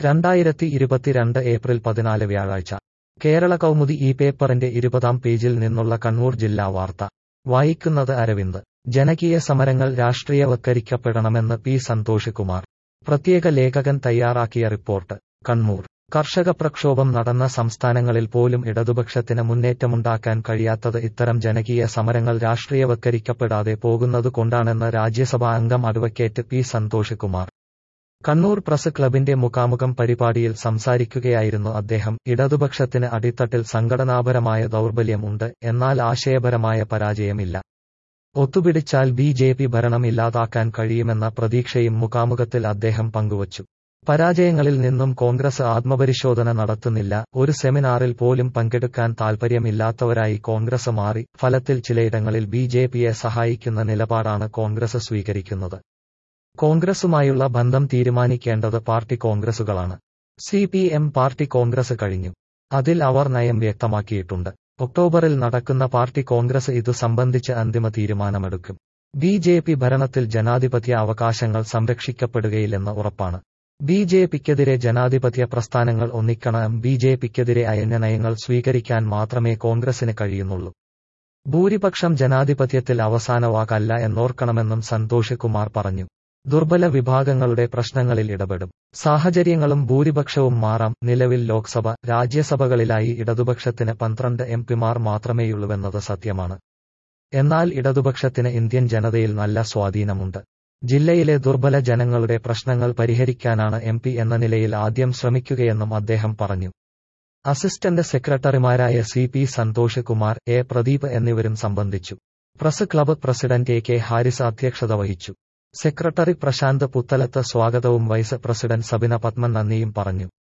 രണ്ടായിരത്തി ഇരുപത്തിരണ്ട് ഏപ്രിൽ പതിനാല് വ്യാഴാഴ്ച കേരള കൗമുദി ഈ പേപ്പറിന്റെ ഇരുപതാം പേജിൽ നിന്നുള്ള കണ്ണൂർ ജില്ലാ വാർത്ത വായിക്കുന്നത് അരവിന്ദ് ജനകീയ സമരങ്ങൾ രാഷ്ട്രീയവൽക്കരിക്കപ്പെടണമെന്ന് പി സന്തോഷ് കുമാർ പ്രത്യേക ലേഖകൻ തയ്യാറാക്കിയ റിപ്പോർട്ട് കണ്ണൂർ കർഷക പ്രക്ഷോഭം നടന്ന സംസ്ഥാനങ്ങളിൽ പോലും ഇടതുപക്ഷത്തിന് മുന്നേറ്റമുണ്ടാക്കാൻ കഴിയാത്തത് ഇത്തരം ജനകീയ സമരങ്ങൾ രാഷ്ട്രീയവൽക്കരിക്കപ്പെടാതെ പോകുന്നത് കൊണ്ടാണെന്ന് രാജ്യസഭാ അംഗം advocate P Santhosh Kumar Kannur press ക്ലബിന്റെ മുഖാമുഖം പരിപാടിയിൽ സംസാരിക്കുകയായിരുന്നു അദ്ദേഹം ഇടതുപക്ഷത്തിന് അടിത്തട്ടിൽ സംഘടനാപരമായ ദൗർബല്യം ഉണ്ട് എന്നാൽ ആശയപരമായ പരാജയമില്ല ഒത്തുപിടിച്ചാൽ ബി ജെ പി ഭരണം ഇല്ലാതാക്കാൻ കഴിയുമെന്ന പ്രതീക്ഷയും മുഖാമുഖത്തിൽ അദ്ദേഹം പങ്കുവച്ചു പരാജയങ്ങളിൽ നിന്നും കോൺഗ്രസ് ആത്മപരിശോധന നടത്തുന്നില്ല ഒരു സെമിനാറിൽ പോലും പങ്കെടുക്കാൻ താൽപര്യമില്ലാത്തവരായി കോൺഗ്രസ് മാറി ഫലത്തിൽ ചിലയിടങ്ങളിൽ ബി ജെ പിയെ സഹായിക്കുന്ന നിലപാടാണ് കോൺഗ്രസ് സ്വീകരിക്കുന്നത് കോൺഗ്രസുമായുള്ള ബന്ധം തീരുമാനിക്കേണ്ടത് പാർട്ടി കോൺഗ്രസുകളാണ് C P M party congress കഴിഞ്ഞു അതിൽ അവർ നയം വ്യക്തമാക്കിയിട്ടുണ്ട് ഒക്ടോബറിൽ നടക്കുന്ന പാർട്ടി കോൺഗ്രസ് ഇതു സംബന്ധിച്ച് അന്തിമ തീരുമാനമെടുക്കും ബി ജെ പി ഭരണത്തിൽ ജനാധിപത്യ അവകാശങ്ങൾ സംരക്ഷിക്കപ്പെടുകയില്ലെന്ന് ഉറപ്പാണ് ബി ജെ പിക്കെതിരെ ജനാധിപത്യ പ്രസ്ഥാനങ്ങൾ ഒന്നിക്കണം ബി ജെ പിക്കെതിരെ അയഞ്ഞ നയങ്ങൾ സ്വീകരിക്കാൻ മാത്രമേ കോൺഗ്രസിന് കഴിയുന്നുള്ളൂ ഭൂരിപക്ഷം ജനാധിപത്യത്തിൽ അവസാന വാക്കല്ല എന്നോർക്കണമെന്നും സന്തോഷ് കുമാർ പറഞ്ഞു ദുർബല വിഭാഗങ്ങളുടെ പ്രശ്നങ്ങളിൽ ഇടപെടും സാഹചര്യങ്ങളും ഭൂരിപക്ഷവും മാറാം നിലവിൽ ലോക്സഭ രാജ്യസഭകളിലായി ഇടതുപക്ഷത്തിന് പന്ത്രണ്ട് എം പിമാർ മാത്രമേയുള്ളൂവെന്നത് സത്യമാണ് എന്നാൽ ഇടതുപക്ഷത്തിന് ഇന്ത്യൻ ജനതയിൽ നല്ല സ്വാധീനമുണ്ട് ജില്ലയിലെ ദുർബല ജനങ്ങളുടെ പ്രശ്നങ്ങൾ പരിഹരിക്കാനാണ് എം പി എന്ന നിലയിൽ ആദ്യം ശ്രമിക്കുകയെന്നും അദ്ദേഹം പറഞ്ഞു അസിസ്റ്റന്റ് സെക്രട്ടറിമാരായ C P Santhosh Kumar A Pradeep എന്നിവരും സംബന്ധിച്ചു press club president A K Haris അധ്യക്ഷത വഹിച്ചു സെക്രട്ടറി പ്രശാന്ത് പുത്തലത്ത് സ്വാഗതവും വൈസ് പ്രസിഡന്റ് സബിന പത്മൻ നന്ദിയും പറഞ്ഞു